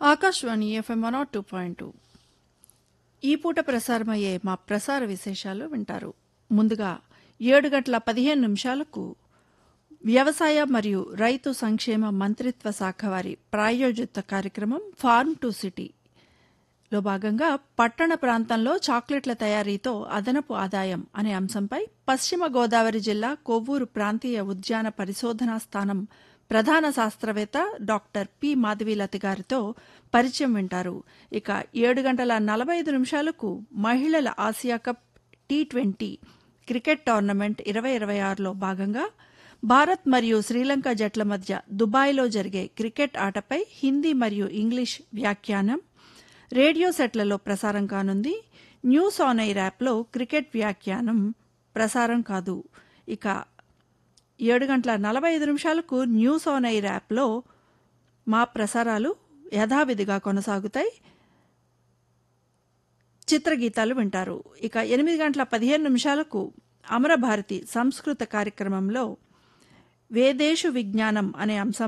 Akashvani FM one two point two ఈ పూట ప్రసారమయ్యే మా ప్రసార విశేషాలు వింటారు ముందుగా ఏడు గంటల పదిహేను నిమిషాలకు వ్యవసాయ మరియు రైతు సంక్షేమ మంత్రిత్వ శాఖ వారి ప్రాయోజిత కార్యక్రమం ఫార్మ్ టు సిటీ లో భాగంగా పట్టణ ప్రాంతంలో చాక్లెట్ల తయారీతో అదనపు ఆదాయం అనే అంశంపై పశ్చిమ గోదావరి జిల్లా కొవ్వూరు ప్రాంతీయ ఉద్యాన పరిశోధనా స్థానం ప్రధాన శాస్త్రవేత్త డాక్టర్ పి మాధవీలత గారితో పరిచయం వింటారు ఇక ఏడు గంటల నలభై ఐదు నిమిషాలకు మహిళల Asia cup T twenty cricket tournament ఇరవై ఇరవై ఆరులో భాగంగా భారత్ మరియు శ్రీలంక జట్ల మధ్య దుబాయ్లో జరిగే క్రికెట్ ఆటపై హిందీ మరియు ఇంగ్లీష్ వ్యాఖ్యానం రేడియో సెట్లలో ప్రసారం కానుంది న్యూస్ ఆన్ ఎయిర్ యాప్లో క్రికెట్ వ్యాఖ్యానం ప్రసారం కాదు ఇక ఏడు గంటల నలభై ఐదు నిమిషాలకు న్యూస్ ఆన్ ఎయిర్ యాప్లో మా ప్రసారాలు యథావిధిగా కొనసాగుతాయి చిత్రగీతాలు వింటారు ఇక ఎనిమిది గంటల పదిహేను నిమిషాలకు అమరభారతి సంస్కృత కార్యక్రమంలో వేదేశు విజ్ఞానం అనే అంశం